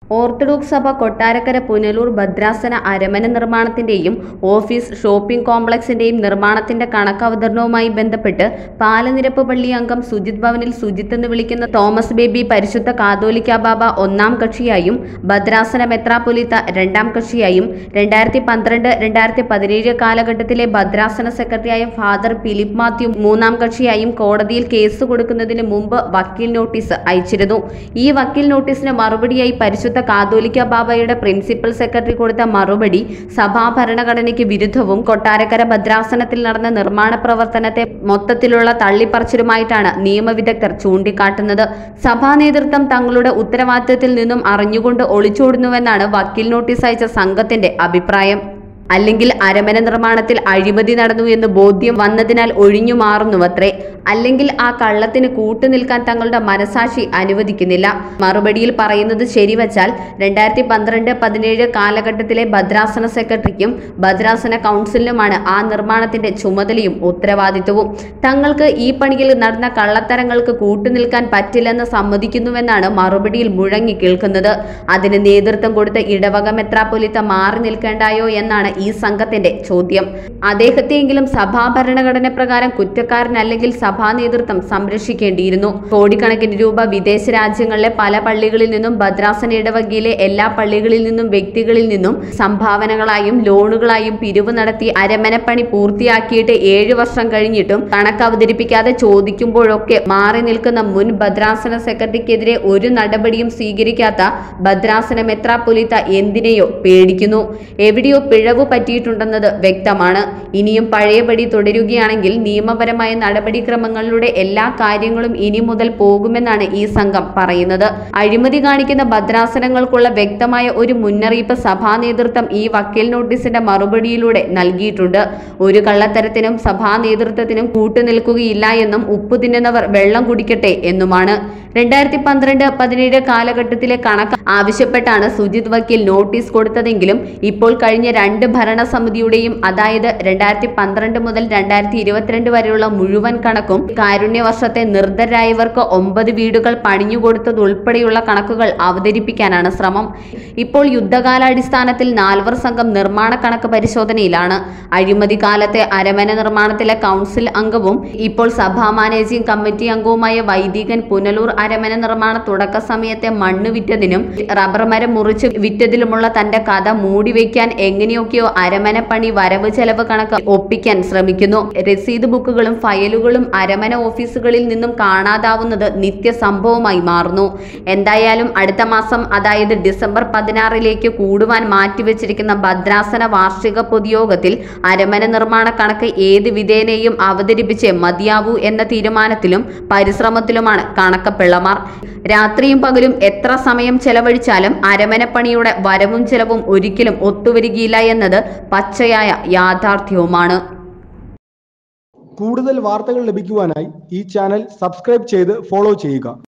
orthodox സഭ കൊട്ടാരക്കര പുനലൂർ ഭദ്രാസന അരമന നിർമ്മാണത്തിന്റെയും office shopping കോംപ്ലക്സിന്റെയും നിർമ്മാണത്തിന്റെ കണക്കവതരണവുമായി ബന്ധപ്പെട്ട് പാലനിരപ്പ് പള്ളി അംഗം സുജിത് ഭവനിൽ സുജിത്ത് എന്ന് വിളിക്കുന്ന തോമസ് ബേബി പരിശുദ്ധ കാതോലിക്ക ബാബ ഒന്നാം കക്ഷിയായും ഭദ്രാസന മെത്രാപ്പൊലിത്ത രണ്ടാം കക്ഷിയായും രണ്ടായിരത്തി പന്ത്രണ്ട് രണ്ടായിരത്തി പതിനേഴ് കാലഘട്ടത്തിലെ ഭദ്രാസന സെക്രട്ടറിയായ ഫാദർ ഫിലിപ്പ് മാത്യു മൂന്നാം കക്ഷിയായും കോടതിയിൽ കേസ് കൊടുക്കുന്നതിന് മുമ്പ് വക്കീൽ നോട്ടീസ് അയച്ചിരുന്നു ഈ വക്കീൽ നോട്ടീസിന് മറുപടിയായി പരിശുദ്ധ കാതോലിക്ക ബാബയുടെ പ്രിൻസിപ്പൽ സെക്രട്ടറി കൊടുത്ത മറുപടി സഭാ ഭരണഘടനയ്ക്ക് വിരുദ്ധവും കൊട്ടാരക്കര ഭദ്രാസനത്തിൽ നടന്ന നിർമ്മാണ പ്രവർത്തനത്തെ മൊത്തത്തിലുള്ള തള്ളിപ്പറച്ചിലുമായിട്ടാണ് നിയമവിദഗ്ധർ ചൂണ്ടിക്കാട്ടുന്നത് സഭാ നേതൃത്വം തങ്ങളുടെ ഉത്തരവാദിത്തത്തിൽ നിന്നും അറിഞ്ഞുകൊണ്ട് ഒളിച്ചോടുന്നുവെന്നാണ് വക്കീൽ നോട്ടീസ് അയച്ച സംഘത്തിന്റെ അഭിപ്രായം അല്ലെങ്കിൽ അരമന നിർമ്മാണത്തിൽ അഴിമതി നടന്നു എന്ന് ബോധ്യം വന്നതിനാൽ ഒഴിഞ്ഞു മാറുന്നുവത്രേ അല്ലെങ്കിൽ ആ കള്ളത്തിന് കൂട്ടുനിൽക്കാൻ തങ്ങളുടെ മനസാക്ഷി അനുവദിക്കുന്നില്ല മറുപടിയിൽ പറയുന്നത് ശരിവച്ചാൽ രണ്ടായിരത്തി പന്ത്രണ്ട് പതിനേഴ് കാലഘട്ടത്തിലെ ഭദ്രാസന സെക്രട്ടറിക്കും ഭദ്രാസന കൗൺസിലിനുമാണ് ആ നിർമ്മാണത്തിന്റെ ചുമതലയും ഉത്തരവാദിത്വവും തങ്ങൾക്ക് ഈ പണിയിൽ നടന്ന കള്ളത്തരങ്ങൾക്ക് കൂട്ടുനിൽക്കാൻ പറ്റില്ലെന്ന് സമ്മതിക്കുന്നുവെന്നാണ് മറുപടിയിൽ മുഴങ്ങി കേൾക്കുന്നത് അതിന് നേതൃത്വം കൊടുത്ത ഇടവക മെത്രാപ്പൊലിത്ത മാറി നിൽക്കേണ്ടായോ എന്നാണ് ഈ സംഘത്തിന്റെ ചോദ്യം അദ്ദേഹത്തെയെങ്കിലും സഭാ ഭരണഘടന പ്രകാരം കുറ്റക്കാരനല്ലെങ്കിൽ സഭാ നേതൃത്വം സംരക്ഷിക്കേണ്ടിയിരുന്നു കോടിക്കണക്കിന് രൂപ വിദേശ രാജ്യങ്ങളിലെ പല പള്ളികളിൽ നിന്നും ഭദ്രാസന ഇടവകയിലെ എല്ലാ പള്ളികളിൽ നിന്നും വ്യക്തികളിൽ നിന്നും സംഭാവനകളായും ലോണുകളായും പിരിവ് നടത്തി അരമനപ്പണി പൂർത്തിയാക്കിയിട്ട് ഏഴ് വർഷം കഴിഞ്ഞിട്ടും കണക്ക് അവതരിപ്പിക്കാതെ ചോദിക്കുമ്പോഴൊക്കെ മാറി നിൽക്കുന്ന മുൻ ഭദ്രാസന സെക്രട്ടറിക്കെതിരെ ഒരു നടപടിയും സ്വീകരിക്കാത്ത ഭദ്രാസന മെത്രാപ്പൊലിത്ത എന്തിനെയോ പേടിക്കുന്നു എവിടെയോ പിഴവ് പറ്റിയിട്ടുണ്ടെന്നത് വ്യക്തമാണ് ഇനിയും പഴയപടി തുടരുകയാണെങ്കിൽ നിയമപരമായ നടപടിക്രമങ്ങളിലൂടെ എല്ലാ കാര്യങ്ങളും ഇനി മുതൽ പോകുമെന്നാണ് ഈ സംഘം പറയുന്നത് അഴിമതി കാണിക്കുന്ന ഭദ്രാസനങ്ങൾക്കുള്ള വ്യക്തമായ ഒരു മുന്നറിയിപ്പ് സഭാ നേതൃത്വം ഈ വക്കീൽ നോട്ടീസിന്റെ മറുപടിയിലൂടെ നൽകിയിട്ടുണ്ട് ഒരു കള്ളത്തരത്തിനും സഭാ നേതൃത്വത്തിനും കൂട്ടുനിൽക്കുകയില്ല എന്നും ഉപ്പു തിന്നുന്നവർ വെള്ളം കുടിക്കട്ടെ എന്നുമാണ് രണ്ടായിരത്തി പന്ത്രണ്ട് പതിനേഴ് കാലഘട്ടത്തിലെ കണക്ക് ആവശ്യപ്പെട്ടാണ് സുജിത് വക്കീൽ നോട്ടീസ് കൊടുത്തതെങ്കിലും ഇപ്പോൾ കഴിഞ്ഞ രണ്ട് ഭരണസമിതിയുടെയും അതായത് രണ്ടായിരത്തി പന്ത്രണ്ട് മുതൽ രണ്ടായിരത്തി ഇരുപത്തിരണ്ട് വരെയുള്ള മുഴുവൻ കണക്കും കാരുണ്യ വർഷത്തെ നിർദ്ധരായവർക്ക് ഒമ്പത് വീടുകൾ പണിഞ്ഞുകൊടുത്തതുൾപ്പെടെയുള്ള കണക്കുകൾ അവതരിപ്പിക്കാനാണ് ശ്രമം ഇപ്പോൾ യുദ്ധകാലാടിസ്ഥാനത്തിൽ നാൽവർ സംഘം നിർമ്മാണ കണക്ക് പരിശോധനയിലാണ് അഴിമതി കാലത്തെ അരമന നിർമ്മാണത്തിലെ കൗൺസിൽ അംഗവും ഇപ്പോൾ സഭാ മാനേജിംഗ് കമ്മിറ്റി അംഗവുമായ വൈദികൻ പുനലൂർ അരമന നിർമ്മാണ തുടക്ക സമയത്തെ മണ്ണ് വിറ്റതിനും റബ്ബർ മരം മുറിച്ച് വിറ്റതിലുമുള്ള തന്റെ കഥ മൂടിവെക്കാൻ എങ്ങനെയൊക്കെയോ അരമന പണി വരവ് ചെലവ് കണക്ക് ഒപ്പിക്കാൻ ശ്രമിക്കുന്നു രസീത് ബുക്കുകളും ഫയലുകളും അരമന ഓഫീസുകളിൽ നിന്നും കാണാതാവുന്നത് നിത്യസംഭവമായി മാറുന്നു എന്തായാലും അടുത്ത മാസം അതായത് ഡിസംബർ പതിനാറിലേക്ക് കൂടുവാൻ മാറ്റിവെച്ചിരിക്കുന്ന ഭദ്രാസന വാർഷിക പൊതുയോഗത്തിൽ അരമന നിർമ്മാണ കണക്ക് ഏത് വിധേനയും അവതരിപ്പിച്ച് മതിയാവൂ എന്ന തീരുമാനത്തിലും പരിശ്രമത്തിലുമാണ് കണക്കപ്പിള്ളമാർ രാത്രിയും പകലും എത്ര സമയം ചെലവഴിച്ചാലും അരമനപ്പണിയുടെ വരവും ചെലവും ഒരിക്കലും ഒത്തുവരികയില്ല എന്നത് പച്ചയായ യാഥാർത്ഥ്യവുമാണ് കൂടുതൽ വാർത്തകൾ ലഭിക്കുവാനായി ഈ ചാനൽ സബ്സ്ക്രൈബ് ചെയ്ത് ഫോളോ ചെയ്യുക